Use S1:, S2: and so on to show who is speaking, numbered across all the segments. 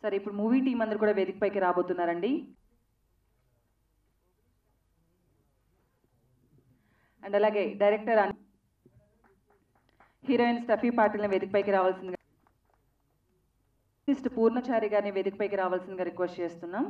S1: సరే ఇప్పుడు movie team అందరు కూడా వేదికపైకి రాబోతున్నారండి అండ్ అలాగే డైరెక్టర్ అన్- హీరోయిన్ స్టఫీ పాటిల్ని వేదికపైకి రావాల్సిందిగా ఆర్టిస్ట్ పూర్ణచారి గారిని వేదికపైకి రావాల్సిందిగా రిక్వెస్ట్ చేస్తున్నాం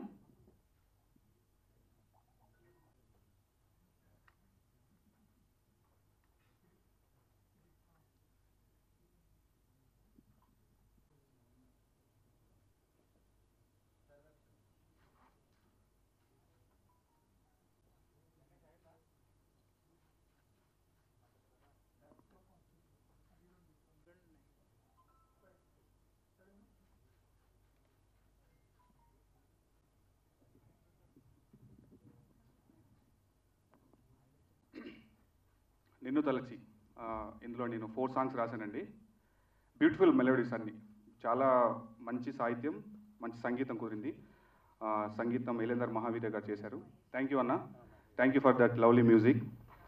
S2: నిన్ను తలచి ఆ, ఇందులో నేను ఫోర్ సాంగ్స్ రాశానండి బ్యూటిఫుల్ మెలోడీస్ అన్ని చాలా మంచి సాహిత్యం మంచి సంగీతం కుదిరింది ఆ, సంగీతం ఎలేందర్ మహావీర గారు చేశారు థ్యాంక్ యూ అన్న thank you for that lovely music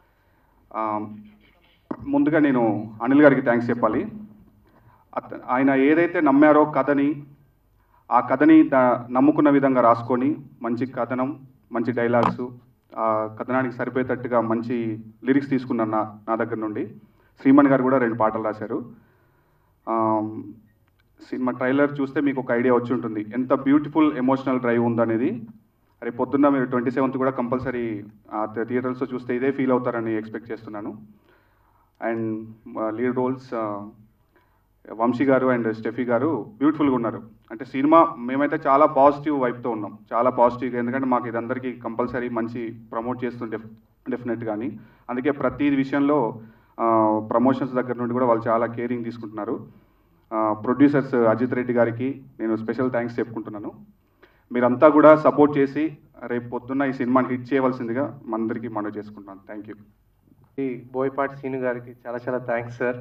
S2: ముందుగా నేను అనిల్ గారికి థ్యాంక్స్ చెప్పాలి అత- ఆయన ఏదైతే నమ్మారో కథని ఆ కథని దా- నమ్ముకున్న విధంగా రాసుకొని మంచి కథనం మంచి డైలాగ్స్ ఆ కథనానికి సరిపోయేటట్టుగా మంచి లిరిక్స్ తీసుకున్నాను నా నా దగ్గర నుండి శ్రీమణి గారు కూడా రెండు పాటలు రాశారు ఆమ్, సినిమా ట్రైలర్ చూస్తే మీకు ఒక ఐడియా వచ్చి ఉంటుంది ఎంత బ్యూటిఫుల్ ఎమోషనల్ డ్రైవ్ ఉందనేది రేపు పొద్దున్న మీరు ట్వంటీ సెవెంత్ కూడా కంపల్సరీ థియేటర్స్లో చూస్తే ఇదే ఫీల్ అవుతారని ఎక్స్పెక్ట్ చేస్తున్నాను అండ్ లీడ్ రోల్స్ వంశీ గారు అండ్ స్టెఫీ గారు బ్యూటిఫుల్గా ఉన్నారు అంటే సినిమా మేమైతే చాలా పాజిటివ్ వైపుతో ఉన్నాం చాలా పాజిటివ్గా ఎందుకంటే మాకు ఇదందరికీ కంపల్సరీ మంచి ప్రమోట్ చేస్తుంది డెఫినెట్ కానీ అందుకే ప్రతి విషయంలో ప్రమోషన్స్ దగ్గర నుండి కూడా వాళ్ళు చాలా కేరింగ్ తీసుకుంటున్నారు ప్రొడ్యూసర్స్ అజిత్ రెడ్డి గారికి నేను స్పెషల్ థ్యాంక్స్ చెప్పుకుంటున్నాను మీరంతా కూడా సపోర్ట్ చేసి రేపు పొద్దున్న ఈ సినిమాని హిట్ చేయవలసిందిగా మనందరికీ మనవి చేసుకుంటున్నాను థ్యాంక్ యూ
S3: ఈ బోయపాటి సీను గారికి చాలా చాలా థ్యాంక్స్ సార్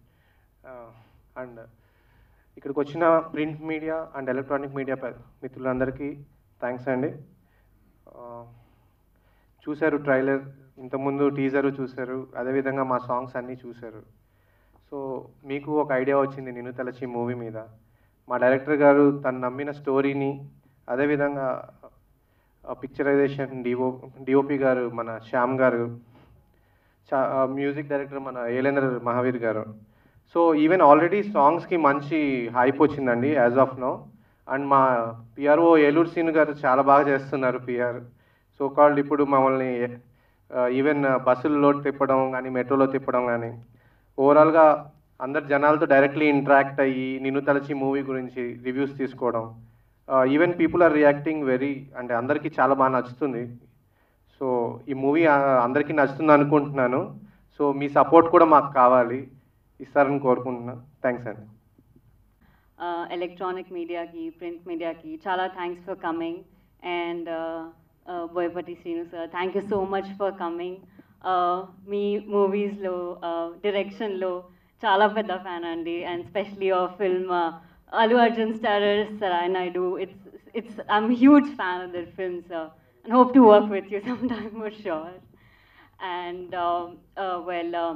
S3: అండ్ ఇక్కడికి వచ్చిన print media and electronic media మిత్రులందరికీ థ్యాంక్స్ అండి ఆ, చూశారు ట్రైలర్ ఇంతకుముందు టీజరు చూశారు అదేవిధంగా మా సాంగ్స్ అన్నీ చూశారు సో మీకు ఒక ఐడియా వచ్చింది నిన్ను తలచి మూవీ మీద మా డైరెక్టర్ గారు తను నమ్మిన స్టోరీని అదేవిధంగా పిక్చరైజేషన్ డిఓ డిఓపి గారు మన శ్యామ్ గారు చా మ్యూజిక్ డైరెక్టర్ మన ఏలేంద్ర మహావీర్ గారు సో ఈవెన్ ఆల్రెడీ సాంగ్స్కి మంచి హైప్ వచ్చిందండి యాజ్ ఆఫ్ నో అండ్ మా పిఆర్ఓ ఏలూరు సీన్ గారు చాలా బాగా చేస్తున్నారు పిఆర్ సో కాల్డ్ ఇప్పుడు మమ్మల్ని ఈవెన్ బస్సుల్లో తిప్పడం కానీ మెట్రోలో తిప్పడం కానీ ఓవరాల్గా అందరు జనాలతో డైరెక్ట్లీ ఇంటరాక్ట్ అయ్యి నిన్ను తలచి మూవీ గురించి రివ్యూస్ తీసుకోవడం even people are reacting very అంటే అందరికీ చాలా బాగా నచ్చుతుంది సో ఈ మూవీ అందరికీ నచ్చుతుంది అనుకుంటున్నాను సో మీ సపోర్ట్ కూడా మాకు కావాలి ఇస్తారని కోరుకుంటున్నాను థ్యాంక్స్ అండి
S4: ఎలక్ట్రానిక్ మీడియాకి ప్రింట్ మీడియాకి చాలా thanks for coming and Boyapati Srinu sir thank you so much for coming మీ మూవీస్లో డైరెక్షన్లో చాలా పెద్ద ఫ్యాన్ అండి and specially of film Allu Arjun starrer Sarrainodu it's it's I'm huge fan of their film sir and hope to work with you sometime for sure. And um, uh, well, uh,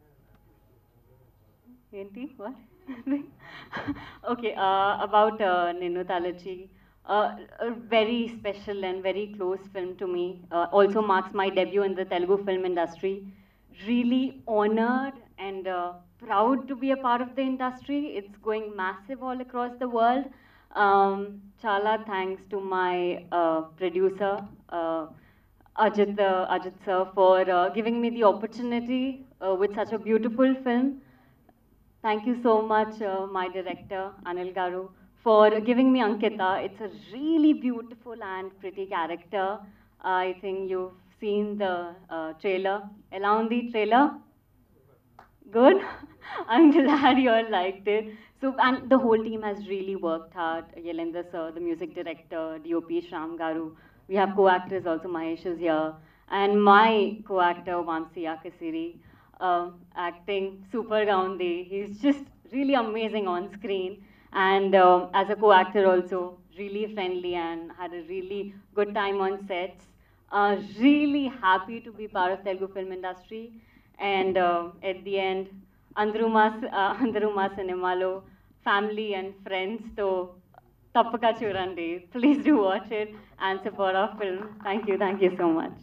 S4: ఏంటి what? okay, uh, about uh, Ninnu Talachi. Uh, a very special and very close film to me. Uh, also marks my debut in the Telugu film industry. Really honored and uh, proud to be a part of the industry. It's going massive all across the world. Um, chala thanks to my uh, producer, uh, Ajit, uh, Ajit sir, for uh, giving me the opportunity uh, with such a beautiful film. Thank you so much, uh, my director, Anil Garu, for giving me Ankita. It's a really beautiful and pretty character. I think you've seen the uh, trailer. Along the trailer, good. I'm glad you all liked it. So, and the whole team has really worked hard. Yelendra sir, the music director, DOP Shram Garu. We have co-actors also, Mahesh is here. And my co-actor, Vamsi Akasiri, uh, acting super gaundi. He's just really amazing on screen. And um, as a co-actor also, really friendly and had a really good time on sets. Uh, really happy to be part of Telugu film industry. And uh, at the end, Andruma, uh, Andruma Cinemalo, family and friends తో తప్పక చూడండి please do watch it and support of film thank you thank you so much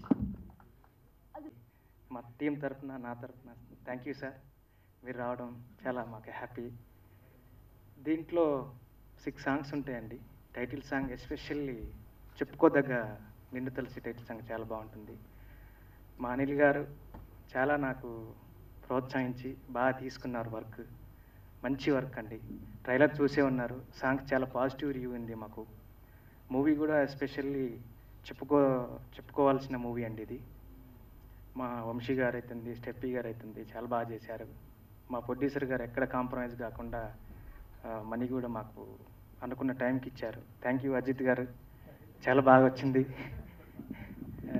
S5: మా team తరఫున నా తరఫున thank you sir మీరు రావడం చాలా మాకు హ్యాపీ దీంట్లో సిక్స్ సాంగ్స్ ఉంటాయండి టైటిల్ సాంగ్ ఎస్పెషల్లీ చెప్పుకోదగ్గ నిన్ను తెలిసి టైటిల్ సాంగ్ చాలా బాగుంటుంది మా అనిల్ గారు చాలా నాకు ప్రోత్సహించి బాగా తీసుకున్నారు వర్క్ మంచి వర్క్ అండి ట్రైలర్ చూసే ఉన్నారు సాంగ్ చాలా పాజిటివ్ రివ్యూ ఉంది మాకు మూవీ కూడా ఎస్పెషల్లీ చెప్పుకో చెప్పుకోవాల్సిన మూవీ అండి ఇది మా వంశీ గారు అవుతుంది స్టెప్పీ గారు అవుతుంది చాలా బాగా చేశారు మా ప్రొడ్యూసర్ గారు ఎక్కడ కాంప్రమైజ్ కాకుండా మనీ కూడా మాకు అనుకున్న టైంకి ఇచ్చారు థ్యాంక్ యూ అజిత్ గారు చాలా బాగా వచ్చింది ఆ,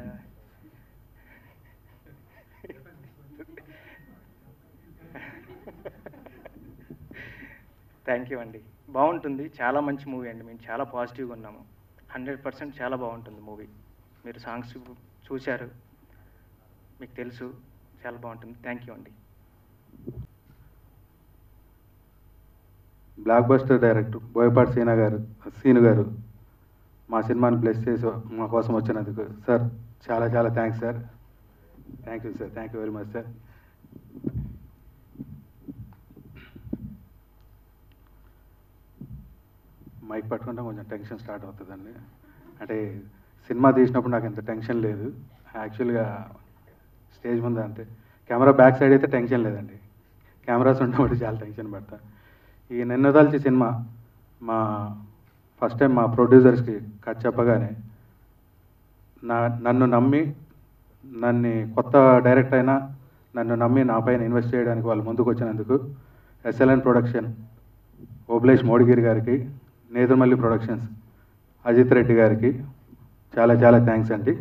S5: థ్యాంక్ యూ అండి బాగుంటుంది చాలా మంచి మూవీ అండి మేము చాలా పాజిటివ్గా ఉన్నాము హండ్రెడ్ పర్సెంట్ చాలా బాగుంటుంది మూవీ మీరు సాంగ్స్ చూశారు మీకు తెలుసు చాలా బాగుంటుంది థ్యాంక్ యూ అండి
S2: blockbuster director Boyapati Seenu గారు సీను గారు మా సినిమాని బ్లెస్ చేసి మా కోసం వచ్చినందుకు సార్ చాలా చాలా thanks sir thank you sir thank you very much sir mike పట్టుకుంటే కొంచెం టెన్షన్ స్టార్ట్ అవుతుందండి అంటే సినిమా తీసినప్పుడు నాకు ఇంత టెన్షన్ లేదు యాక్చువల్గా స్టేజ్ ముందు అంతే కెమెరా బ్యాక్ సైడ్ అయితే టెన్షన్ లేదండి కెమెరాస్ ఉన్నప్పుడు చాలా టెన్షన్ పడతా ఈ నిన్నదాల్చి సినిమా మా ఫస్ట్ టైం మా ప్రొడ్యూసర్స్కి కథ చెప్పగానే నా నన్ను నమ్మి నన్ను కొత్త డైరెక్టర్ అయినా నన్ను నమ్మి నా పైన ఇన్వెస్ట్ చేయడానికి వాళ్ళు ముందుకు వచ్చినందుకు ఎస్ఎల్ఎన్ ప్రొడక్షన్ ఓబ్లేష్ మోడిగిరి గారికి నేదుమల్లి ప్రొడక్షన్స్ అజిత్ రెడ్డి గారికి చాలా చాలా థ్యాంక్స్ అండి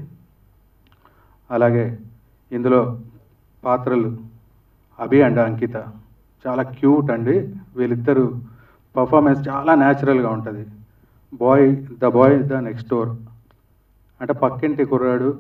S2: అలాగే ఇందులో పాత్రలు అభి అండ్ అంకిత చాలా క్యూట్ అండి వీళ్ళిద్దరు పర్ఫార్మెన్స్ చాలా న్యాచురల్గా ఉంటుంది boy the boy the next door అంటే పక్కింటి కుర్రాడు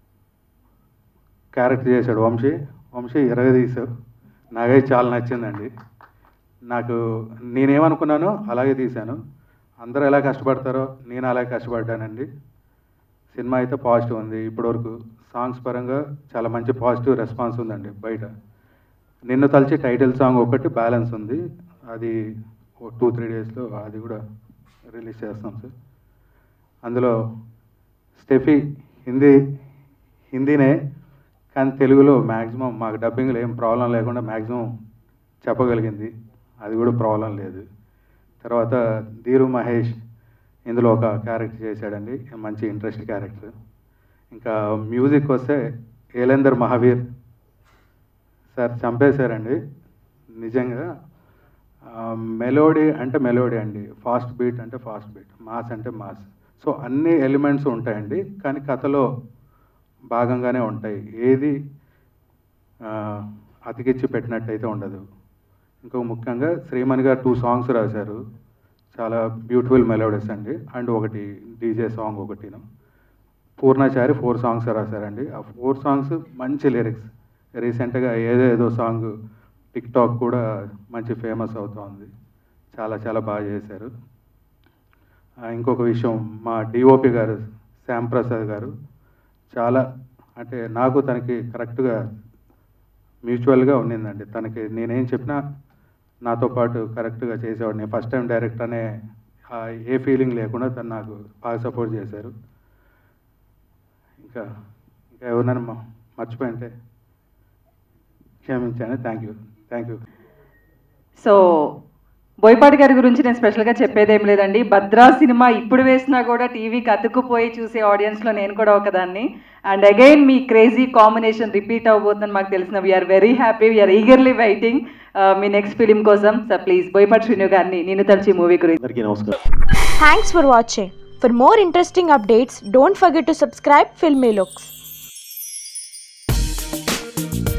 S2: క్యారెక్టర్ చేశాడు వంశీ వంశీ ఎరగదీశావు నాకైతే చాలా నచ్చిందండి నాకు నేనేమనుకున్నానో అలాగే తీశాను అందరూ ఎలా కష్టపడతారో నేను అలాగే కష్టపడ్డానండి సినిమా అయితే పాజిటివ్ ఉంది ఇప్పటివరకు సాంగ్స్ పరంగా చాలా మంచి పాజిటివ్ రెస్పాన్స్ ఉందండి బయట నిన్ను తలిచి టైటిల్ సాంగ్ ఒకటి బ్యాలెన్స్ ఉంది అది టూ త్రీ డేస్లో అది కూడా రిలీజ్ చేస్తాం సార్ అందులో స్టెఫీ హిందీ హిందీనే కానీ తెలుగులో మ్యాక్సిమం మాకు డబ్బింగ్లో ఏం ప్రాబ్లం లేకుండా మ్యాక్సిమం చెప్పగలిగింది అది కూడా ప్రాబ్లం లేదు తర్వాత ధీరు మహేష్ ఇందులో ఒక క్యారెక్టర్ చేశాడండి మంచి ఇంట్రెస్ట్ క్యారెక్టర్ ఇంకా మ్యూజిక్ వస్తే ఏలేందర్ మహావీర్ సార్ చంపేశారండి నిజంగా మెలోడీ అంటే మెలోడీ అండి ఫాస్ట్ బీట్ అంటే ఫాస్ట్ బీట్ మాస్ అంటే మాస్ సో అన్ని ఎలిమెంట్స్ ఉంటాయండి కానీ కథలో భాగంగానే ఉంటాయి ఏది ఆ, అతికిచ్చి పెట్టినట్టయితే ఉండదు ఇంకో ముఖ్యంగా శ్రీమణి గారు టూ సాంగ్స్ రాశారు చాలా బ్యూటిఫుల్ మెలోడీస్ అండి అండ్ ఒకటి డీజే సాంగ్ ఒకటిను పూర్ణాచారి ఫోర్ సాంగ్స్ రాశారండి ఆ ఫోర్ సాంగ్స్ మంచి లిరిక్స్ రీసెంట్గా ఏదో ఏదో సాంగ్ టిక్ టాక్ కూడా మంచి ఫేమస్ అవుతోంది చాలా చాలా బాగా చేశారు ఆ, ఇంకొక విషయం మా డిఓపి గారు శ్యామ్ ప్రసాద్ గారు చాలా అంటే నాకు తనకి కరెక్ట్గా మ్యూచువల్గా ఉన్నిందండి తనకి నేనేం చెప్పినా నాతో పాటు కరెక్ట్గా చేసేవాడు నేను ఫస్ట్ టైం డైరెక్ట్ అనే ఆ ఏ ఫీలింగ్ లేకుండా తను నాకు బాగా సపోర్ట్ చేశారు ఇంకా ఇంకా ఎవరినైనా మ- మర్చిపోయింటే క్షమించాను thank you thank you
S1: so Boyapati గారి గురించి నేను స్పెషల్గా చెప్పేదేం లేదండి భద్రా సినిమా ఇప్పుడు వేసినా కూడా టీవీకి అతుక్కుపోయి చూసే ఆడియన్స్లో నేను కూడా ఒకదాన్ని అండ్ అగైన్ మీ క్రేజీ కాంబినేషన్ రిపీట్ అవ్వబోతుందని మాకు తెలిసిన we're very happy we're eagerly waiting మీ నెక్స్ట్ ఫిలిం కోసం సార్ ప్లీజ్ బోయపాటి శ్రీను గారిని నేను తలిచి మూవీ గురించి
S6: అందరికీ నమస్కారం
S7: Thanks for watching. For more interesting updates, don't forget to subscribe Filmy Looks.